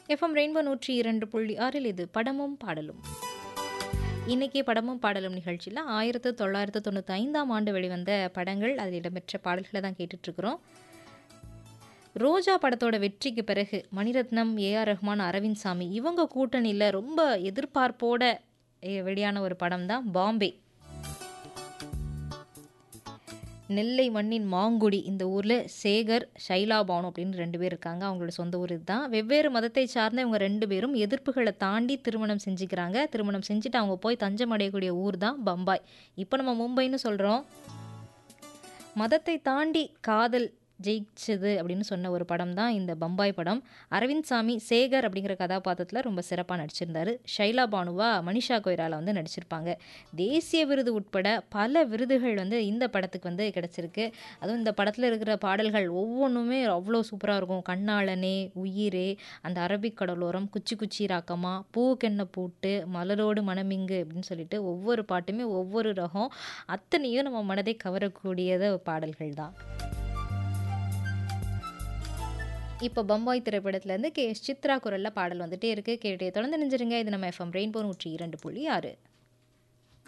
FM rainbow நூற்றி இரண்டு புள்ளி ஆறில் இது படமும் பாடலும் இன்னைக்கு படமும் பாடலும் நிகழ்ச்சியில் ஆயிரத்து தொள்ளாயிரத்து தொண்ணூற்றி ஐந்தாம் ஆண்டு வெளிவந்த படங்கள் அதில் இடம்பெற்ற பாடல்களை தான் கேட்டுட்ருக்குறோம் ரோஜா படத்தோட வெற்றிக்கு பிறகு மணிரத்னம் ஏஆர் ரஹ்மான் அரவிந்த் சாமி இவங்க கூட்டணியில் ரொம்ப எதிர்பார்ப்போட எ- வெளியான ஒரு படம் தான் பாம்பே நெல்லை மண்ணின் மாங்குடி இந்த ஊரில் சேகர் ஷைலா பானு அப்படின்னு ரெண்டு பேர் இருக்காங்க அவங்களோட சொந்த ஊர் இதுதான் வெவ்வேறு மதத்தை சார்ந்த இவங்க ரெண்டு பேரும் எதிர்ப்புகளை தாண்டி திருமணம் செஞ்சுக்கிறாங்க திருமணம் செஞ்சுட்டு அவங்க போய் தஞ்சம் அடையக்கூடிய ஊர் தான் பம்பாய் இப்போ நம்ம மும்பைன்னு சொல்கிறோம் மதத்தை தாண்டி காதல் ஜெயிச்சது அப்படின்னு சொன்ன ஒரு படம் தான் இந்த பம்பாய் படம் அரவிந்த் சாமி சேகர் அப்படிங்கிற கதாபாத்திரத்தில் ரொம்ப சிறப்பாக நடிச்சிருந்தாரு ஷைலா பானுவா மனிஷா கொய்ரால வந்து நடிச்சிருப்பாங்க தேசிய விருது உட்பட பல விருதுகள் வந்து இந்த படத்துக்கு வந்து கிடச்சிருக்கு அதுவும் இந்த படத்தில் இருக்கிற பாடல்கள் ஒவ்வொன்றுமே அவ்வளோ சூப்பராக இருக்கும் கண்ணாளனே உயிரே அந்த அரபிக் கடலோரம் குச்சி குச்சி ராக்கமா பூக்கென்ன பூட்டு மலரோடு மனமிங்கு அப்படின்னு சொல்லிட்டு ஒவ்வொரு பாட்டுமே ஒவ்வொரு ரகம் அத்தனையும் நம்ம மனதை கவரக்கூடியத பாடல்கள் தான் இப்போ பம்பாய் திரைப்படத்துலேருந்து கே எஸ் சித்ரா குரலில் பாடல் வந்துட்டே இருக்கு கேட்டே தொடர்ந்து நினைஞ்சிருங்க இது நம்ம எஃப்எம் ரெயின்போ நூற்றி இரண்டு புள்ளி ஆறு